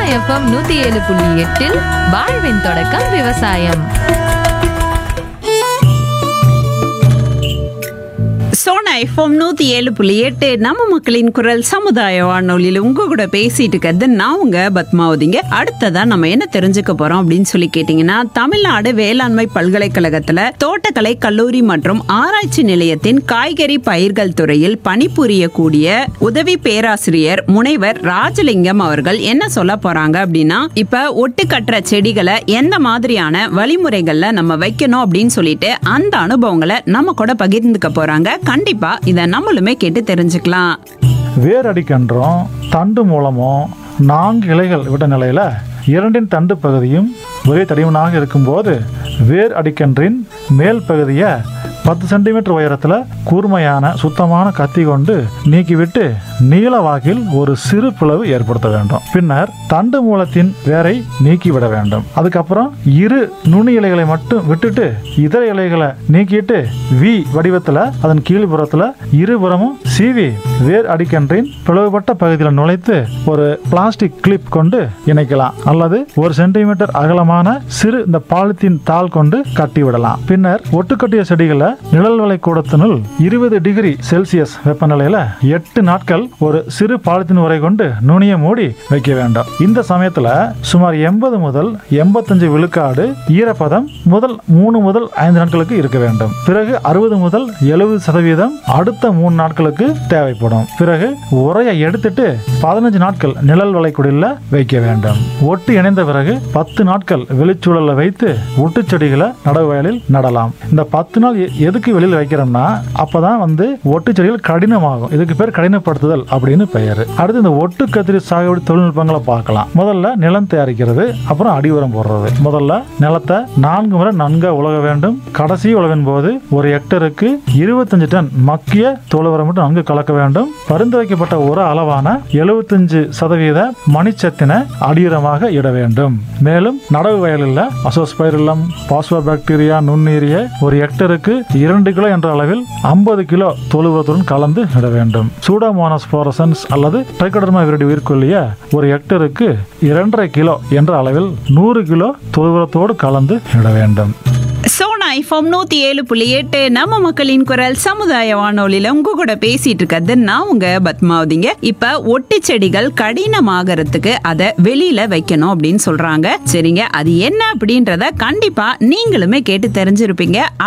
FM நூத்தி ஏழு புள்ளி எட்டில் வாழ்வின் தொடக்கம் விவசாயம் சோனா எஃப்எம் நூத்தி ஏழு புள்ளி எட்டு நம்ம மக்களின் குரல் சமுதாய வானொலியில் உங்க கூட பேசிட்டு இருக்கிறது நான் உங்க பத்மாவதிங்க அடுத்ததா நம்ம என்ன தெரிஞ்சுக்க போறோம் அப்படின்னு சொல்லி கேட்டீங்கன்னா தமிழ்நாடு வேளாண்மை பல்கலைக்கழகத்துல தோட்டக்கலை கல்லூரி மற்றும் ஆராய்ச்சி நிலையத்தின் காய்கறி பயிர்கள் துறையில் பணிபுரியக்கூடிய உதவி பேராசிரியர் முனைவர் ராஜலிங்கம் அவர்கள் என்ன சொல்ல போறாங்க அப்படின்னா இப்ப ஒட்டு கட்டுற செடிகளை எந்த மாதிரியான வழிமுறைகள்ல நம்ம வைக்கணும் அப்படின்னு சொல்லிட்டு அந்த அனுபவங்களை நம்ம கூட பகிர்ந்துக்க போறாங்க கண்டிப்பா இத நம்மளுமே கேட்டு தெரிஞ்சுக்கலாம் வேரடிக்கன்றும் தண்டு மூலமும் நான்கு இலைகள் விட்ட நிலையில் இரண்டின் தண்டு பகுதியும் ஒரே தடிமனாக இருக்கும்போது வேர் அடிக்கன்றின் மேல் பகுதியை பத்து சென்டிமீட்டர் உயரத்தில் கூர்மையான சுத்தமான கத்தி கொண்டு நீக்கிவிட்டு நீள வாக்கில் ஒரு சிறு பிளவு ஏற்படுத்த வேண்டும் பின்னர் தண்டு மூலத்தின் வேரை நீக்கிவிட வேண்டும் அதுக்கப்புறம் இரு நுனி இலைகளை மட்டும் விட்டுட்டு இதர இலைகளை நீக்கிட்டு வி வடிவத்தில் அதன் கீழ்புறத்தில் இருபுறமும் சீவி வேர் அடிக்கன்றின் பிளவுபட்ட பகுதியில் நுழைத்து ஒரு பிளாஸ்டிக் கிளிப் கொண்டு இணைக்கலாம் அல்லது ஒரு சென்டிமீட்டர் அகலமான சிறு இந்த பாலித்தீன் தாள் கொண்டு கட்டி விடலாம் பின்னர் ஒட்டுக்கட்டிய செடிகளை நிழல் வலை கூடத்தினுள் இருபது டிகிரி செல்சியஸ் வெப்பநிலையில எட்டு நாட்கள் ஒரு சிறு பாலித்தீன் உரை கொண்டு நுனியை மூடி வைக்க வேண்டும் இந்த சமயத்துல சுமார் எண்பது முதல் எண்பத்தஞ்சு விழுக்காடு ஈரப்பதம் முதல் மூணு முதல் ஐந்து நாட்களுக்கு இருக்க வேண்டும் பிறகு அறுபது முதல் எழுபது சதவீதம் அடுத்த மூணு நாட்களுக்கு தேவைப்படும் பிறகு உரையை எடுத்துட்டு பதினஞ்சு நாட்கள் நிழல் வளைக்குடில வைக்க வேண்டும் ஒட்டு இணைந்த பிறகு பத்து நாட்கள் வெளிச்சூழல்ல வைத்து ஒட்டு செடிகளை நடவு வயலில் நடலாம் இந்த பத்து நாள் எ- எதுக்கு வெளியில் வைக்கிறோம்னா அப்பதான் வந்து ஒட்டு செடிகள் கடினமாகும் இதுக்கு பேர் கடினப்படுத்துதல் அப்படின்னு பெயர் அடுத்து இந்த ஒட்டு கத்திரி சாகுபடி தொழில்நுட்பங்களை பார்க்கலாம் முதல்ல நிலம் தயாரிக்கிறது அப்புறம் அடி உரம் போடுறது முதல்ல நிலத்தை நான்கு முறை நன்கா உலக வேண்டும் கடைசி உழவின் போது ஒரு ஹெக்டருக்கு இருபத்தஞ்சு டன் மக்கிய தொழு உரம் மட்டும் நன்கு கலக்க வேண்டும் பரிந்துரைக்கப்பட்ட உர அளவான எழுபத்தஞ்சு சதவீத மணிச்சத்தினை அடியுரமாக இட வேண்டும் மேலும் நடவு வயலில் அசோஸ்பைரில்லம் பாஸ்போ பாக்டீரியா நுண்ணீரிய ஒரு ஹெக்டருக்கு இரண்டு கிலோ என்ற அளவில் ஐம்பது கிலோ தொழு உரத்துடன் கலந்து இட வேண்டும் சூடோமோனாஸ் போரசன்ஸ் அல்லது ட்ரைகோடர்மா விரடி உயிர்கொல்லிய ஒரு ஹெக்டருக்கு இரண்டரை கிலோ என்ற அளவில் நூறு கிலோ தொழு உரத்தோடு கலந்து இட வேண்டும் சோனா எஃப்எம் நூத்தி ஏழு புள்ளி எட்டு நம்ம மக்களின் குரல் சமுதாய வானொலியில உங்க கூட பேசிட்டு இருக்கிறது நான் உங்க பத்மாவதிங்க இப்ப ஒட்டு செடிகள் கடினமாகறதுக்கு அதை வெளியில வைக்கணும் அப்படின்னு சொல்றாங்க சரிங்க அது என்ன அப்படின்றத கண்டிப்பா நீங்களுமே கேட்டு தெரிஞ்சிருப்பீங்க